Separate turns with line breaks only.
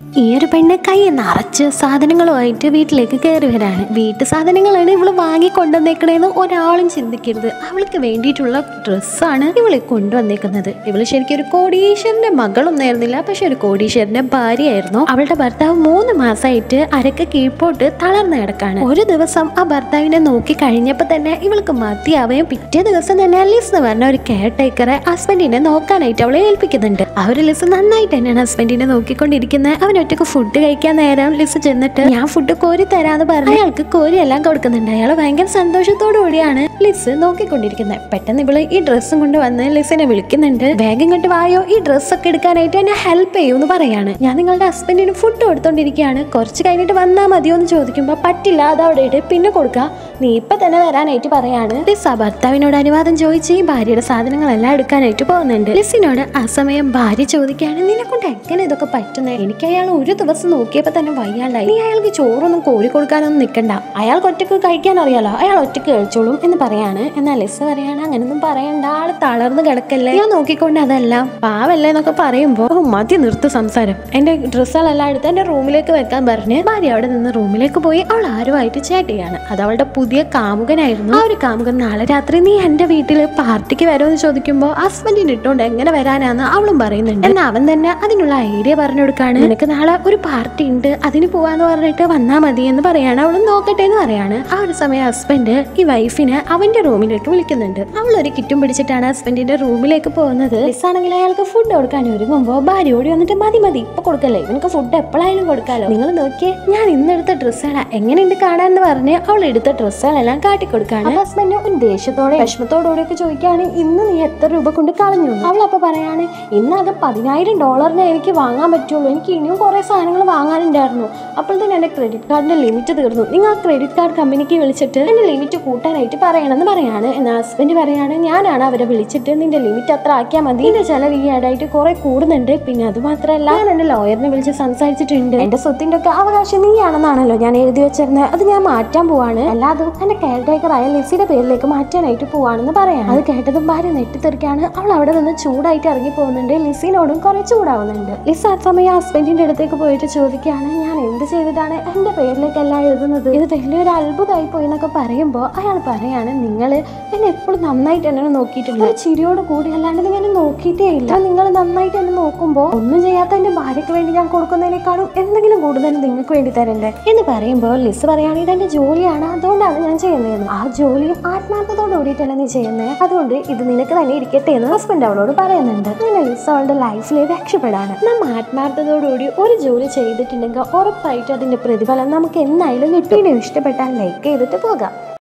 ഈ ഒരു പെണ്ണ് കൈ നിറച്ച് സാധനങ്ങളുമായിട്ട് വീട്ടിലേക്ക് കയറി വരാണ് വീട്ടു സാധനങ്ങളാണ് ഇവള് വാങ്ങി കൊണ്ടുവന്നേക്കണേന്ന് ഒരാളും ചിന്തിക്കരുത് അവൾക്ക് വേണ്ടിയിട്ടുള്ള ഡ്രസ്സാണ് ഇവളെ കൊണ്ടുവന്നേക്കുന്നത് ഇവള് ശരിക്കും ഒരു കോടീശ്വരന്റെ മകളൊന്നും ആയിരുന്നില്ല പക്ഷെ ഒരു കോടീശ്വരന്റെ ഭാര്യയായിരുന്നു അവളുടെ ഭർത്താവ് മൂന്ന് മാസമായിട്ട് അരക്ക് കീഴ്പോട്ട് തളർന്നു കിടക്കാണ് ഒരു ദിവസം ആ ഭർത്താവിനെ നോക്കി കഴിഞ്ഞപ്പോൾ തന്നെ ഇവൾക്ക് മതിയാവുകയും പിറ്റേ ദിവസം തന്നെ ലിസ് എന്ന് പറഞ്ഞ ഒരു കെയർ ടേക്കറെ ഹസ്ബൻഡിനെ നോക്കാനായിട്ട് അവളെ ഏൽപ്പിക്കുന്നുണ്ട് ആ ഒരു ലിസ് നന്നായിട്ട് തന്നെയാണ് ഹസ്ബൻഡിനെ നോക്കിക്കൊണ്ടിരിക്കുന്നത് അവൻ ഒറ്റക്ക് ഫുഡ് കഴിക്കാൻ നേരം ലിസ് ചെന്നിട്ട് ഞാൻ ഫുഡ് കോരി തരാന്ന് പറഞ്ഞ് അയാൾക്ക് കോരി എല്ലാം കൊടുക്കുന്നുണ്ട് അയാൾ ഭയങ്കര സന്തോഷത്തോടു കൂടിയാണ് ലിസ് നോക്കിക്കൊണ്ടിരിക്കുന്നത് പെട്ടെന്ന് ഇവള് ഈ ഡ്രസ്സും കൊണ്ട് വന്ന് ലിസിനെ വിളിക്കുന്നുണ്ട് വേഗം ഇങ്ങോട്ട് വായോ ഈ ഡ്രസ്സൊക്കെ എടുക്കാനായിട്ട് എന്നെ ഹെൽപ്പ് ചെയ്യൂ എന്ന് പറയാണ് ഞാൻ നിങ്ങളുടെ ഹസ്ബൻഡിന് ഫുഡ് കൊടുത്തോണ്ടിരിക്കുകയാണ് കുറച്ച് കഴിഞ്ഞിട്ട് വന്നാൽ മതിയോ എന്ന് ചോദിക്കുമ്പോൾ പറ്റില്ല അത് അവിടെ ഇട് പിന്നെ കൊടുക്കുക നീ ഇപ്പൊ തന്നെ വരാനായിട്ട് പറയാണ് ലിസ് ആ ഭർത്താവിനോട് അനുവാദം ചോദിച്ച് ഈ ഭാര്യയുടെ സാധനങ്ങളെല്ലാം എടുക്കാനായിട്ട് പോകുന്നുണ്ട് ലിസിനോട് ആ സമയം ഭാര്യ ചോദിക്കുകയാണ് നിന്നെ കൊണ്ട് എങ്ങനെ ഇതൊക്കെ പറ്റുന്നത് എനിക്ക് അയാൾ ഒരു ദിവസം നോക്കിയപ്പോൾ തന്നെ വയ്യാണ്ടായി നീ അയാൾക്ക് ചോറൊന്നും കോരി കൊടുക്കാനൊന്നും നിൽക്കണ്ട അയാൾക്ക് ഒറ്റക്ക് കഴിക്കാൻ അറിയാലോ അയാൾ ഒറ്റക്ക് കഴിച്ചോളും എന്ന് പറയാണ് എന്നാൽ ലിസ് പറയാണ് അങ്ങനൊന്നും പറയണ്ട ആള് തളർന്ന് കിടക്കല്ലേ ഞാൻ നോക്കിക്കൊണ്ട് അതെല്ലാം പാവല്ലേ എന്നൊക്കെ പറയുമ്പോൾ "ഓ, മതി നിർത്ത് സംസാരം എന്റെ ഡ്രസ്സുകളെല്ലാം എടുത്ത് എന്റെ റൂമിലേക്ക് വെക്കാൻ പറഞ്ഞ് ഭാര്യ അവിടെ നിന്ന് റൂമിലേക്ക് പോയി അവൾ ആരുമായിട്ട് ചാറ്റ് ചെയ്യാണ് അത് അവളുടെ പുതിയ കാമുകനായിരുന്നു ആ ഒരു കാമുകൻ നാളെ രാത്രി നീ എന്റെ വീട്ടിൽ പാർട്ടിക്ക് വരുമെന്ന് ചോദിക്കുമ്പോൾ ഹസ്ബൻഡിന് ഇട്ടോണ്ട് എങ്ങനെ വരാനാന്ന് അവളും പറയുന്നുണ്ട് എന്നാൽ അവൻ തന്നെ അതിനുള്ള ഐഡിയ പറഞ്ഞു കൊടുക്കാണ് നിനക്ക് നാളെ ഒരു പാർട്ടി ഉണ്ട് അതിന് പോവാന്ന് പറഞ്ഞിട്ട് വന്നാ മതി എന്ന് പറയാണ് അവളും നോക്കട്ടെ എന്ന് പറയാണ് ആ ഒരു സമയം ഹസ്ബൻഡ് ഈ വൈഫിനെ അവന്റെ റൂമിലേക്ക് വിളിക്കുന്നുണ്ട് അവൾ ഒരു കിറ്റും പിടിച്ചിട്ടാണ് ഹസ്ബൻഡിന്റെ റൂമിലേക്ക് പോകുന്നത് ആണെങ്കിൽ അയാൾക്ക് ഫുഡ് കൊടുക്കാൻ ഒരുങ്ങുമ്പോൾ ഭാര്യ ഓടി വന്നിട്ട് മതി മതി ഇപ്പൊ കൊടുക്കല്ലേ ഇവനക്ക് ഫുഡ് എപ്പോഴായാലും കൊടുക്കാലോ നിങ്ങൾ നോക്കിയേ ഞാൻ ഇന്നെടുത്ത ഡ്രസ്സുകളാ എങ്ങനെയുണ്ട് കാണാന്ന് പറഞ്ഞ് അവൾ എടുത്ത ഡ്രസ്സുകളെല്ലാം കാട്ടിക്കൊടുക്കാണ് ഹസ്ബൻഡ് ഒരു ദേഷ്യത്തോടെ വിഷമത്തോടെ ഒക്കെ ചോദിക്കുകയാണ് ഇന്ന് നീ എത്ര രൂപ കൊണ്ട് കളഞ്ഞു എന്ന്?" അവൾ അപ്പൊ പറയാണ് ഇന്നാകെ പതിനായിരം ഡോളറിനെ എനിക്ക് വാങ്ങാൻ പറ്റുള്ളൂ എനിക്ക് ഇനിയും കുറെ സാധനങ്ങൾ വാങ്ങാനുണ്ടായിരുന്നു അപ്പോൾ തന്നെ എന്റെ ക്രെഡിറ്റ് കാർഡിന്റെ ലിമിറ്റ് തീർന്നു നിങ്ങൾ ആ ക്രെഡിറ്റ് കാർഡ് കമ്പനിക്ക് വിളിച്ചിട്ട് എന്റെ ലിമിറ്റ് കൂട്ടാനായിട്ട് പറയണമെന്ന് പറയാണ് എന്നാൽ ഹസ്ബൻഡ് പറയാണ് ഞാനാണ് അവരെ വിളിച്ചിട്ട് നിന്റെ ലിമിറ്റ് അത്ര ആക്കിയാൽ മതി നിന്റെ ചെലവ് ഈ ആടായിട്ട് കുറെ കൂടുന്നുണ്ട് പിന്നെ അത് മാത്രമല്ല ഞാൻ എന്റെ ലോയറിനെ വിളിച്ച് സംസാരിച്ചിട്ടുണ്ട് എന്റെ സ്വത്തിന്റെ ഒക്കെ അവകാശം നീയാണെന്നാണല്ലോ ഞാൻ എഴുതി വെച്ചിരുന്നത് അത് ഞാൻ മാറ്റാൻ പോവാണ് അല്ലാതെ എന്റെ കെയർ ടേക്കർ ആയ ലിസിയുടെ പേരിലേക്ക് മാറ്റാനായിട്ട് പോവാണെന്ന് പറയാം അത് കേട്ടതും ഭാര്യ നെട്ടിത്തെറിക്കാണ് അവൾ അവിടെ നിന്ന് ചൂടായിട്ട് ഇറങ്ങി പോകുന്നുണ്ട് ലിസിനോടും കുറെ ചൂടാവുന്നുണ്ട് ലിസ് ആ സമയം ഹസ്ബൻഡിന്റെ അടുത്തേക്ക് പോയിട്ട് ചോദിക്കുകയാണ് ഞാൻ എന്ത് ചെയ്തിട്ടാണ് എന്റെ പേരിലേക്കല്ല എഴുതുന്നത് ഇത് വലിയൊരു അത്ഭുതമായി പോയി എന്നൊക്കെ പറയുമ്പോൾ അയാൾ പറയാണ് നിങ്ങൾ എന്നെ എപ്പോഴും നന്നായിട്ട് എന്നെ നോക്കിയിട്ടുണ്ട് ഒരു ചിരിയോട് കൂടി അല്ലാണ്ട് നിങ്ങൾ എന്നെ നോക്കിയിട്ടേ ഇല്ല നിങ്ങൾ നന്നായിട്ട് എന്നെ നോക്കുമ്പോൾ ഒന്നും ചെയ്യാത്ത എന്റെ ഭാര്യയ്ക്ക് വേണ്ടി ഞാൻ കൊടുക്കുന്നതിനേക്കാളും എന്തെങ്കിലും കൂടുതൽ നിങ്ങൾക്ക് വേണ്ടി തരണ്ടേ എന്ന് പറയുമ്പോൾ ലിസ് പറയാണ് ഇതെന്റെ ജോലിയാണ് അതുകൊണ്ടാണ് ഞാൻ ചെയ്യുന്നത് ആ ജോലിയും ആത്മാർത്ഥത്തോട് കൂടിയിട്ടല്ല നീ ചെയ്യുന്നത് അതുകൊണ്ട് ഇത് നിനക്ക് തന്നെ ഇരിക്കട്ടെ എന്ന് ഹസ്ബൻഡ് അവളോട് പറയുന്നുണ്ട് അങ്ങനെ ലിസ് അവളുടെ ലൈഫിൽ രക്ഷപ്പെടാണ് നാം ആത്മാർത്ഥതയോടുകൂടി ഒരു ജോലി ചെയ്തിട്ടുണ്ടെങ്കിൽ ഉറപ്പായിട്ടും അതിന്റെ പ്രതിഫലം നമുക്ക് എന്നായാലും കിട്ടും വീഡിയോ ഇഷ്ടപ്പെട്ടാൽ ലൈക്ക് ചെയ്തിട്ട് പോകാം